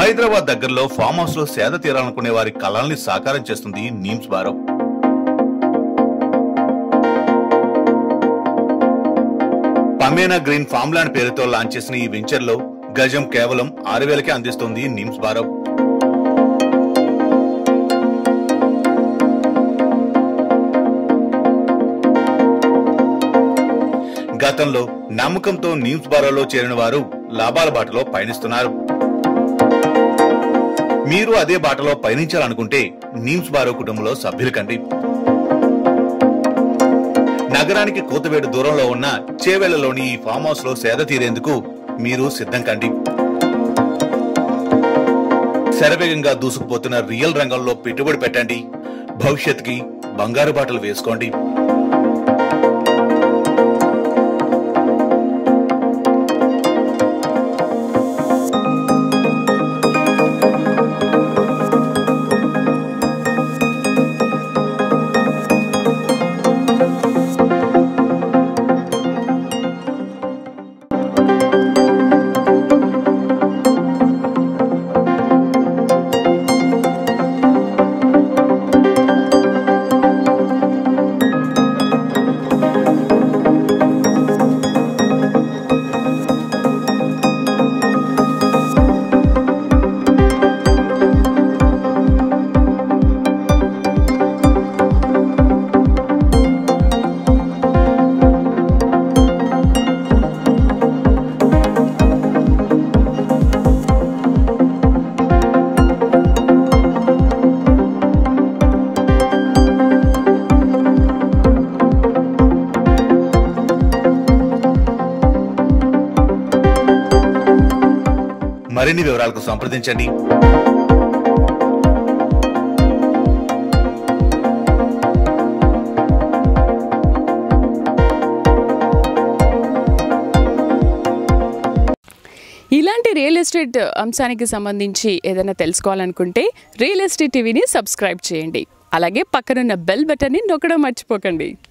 హైదరాబాద్ దగ్గరలో farm house లో సేద తీరాలనుకునే వారి కళల్ని సాకారం చేస్తుంది నీమ్స్ బారో పమేనా గ్రీన్ ఫామ్ ల్యాండ్ పేరుతో లాంచ్ చేసిన ఈ వెంచర్ లో గజం కేవలం ఆరు వేలకే అందిస్తోంది నిమ్స్ బారో గతంలో నమ్మకంతో నీమ్స్ బారోలో చేరిన వారు లాభాల బాటలో పయనిస్తున్నారు మీరు అదే బాటలో పయనించాలనుకుంటే నీమ్స్ బారో కుటుంబంలో సభ్యులు కండి నగరానికి కోతవేడు దూరంలో ఉన్న చేవెళ్లలోని ఈ ఫామ్ హౌస్ లో సేద తీరేందుకు మీరు సిద్ధం కండి శరవేగంగా దూసుకుపోతున్న రియల్ రంగంలో పెట్టుబడి పెట్టండి భవిష్యత్తుకి బంగారు బాటలు వేసుకోండి మరిన్ని వివరాలకు సంప్రదించండి ఇలాంటి రియల్ ఎస్టేట్ అంశానికి సంబంధించి ఏదైనా తెలుసుకోవాలనుకుంటే రియల్ ఎస్టేట్ టీవీని సబ్స్క్రైబ్ చేయండి అలాగే పక్కనున్న బెల్ బటన్ని నొక్కడం మర్చిపోకండి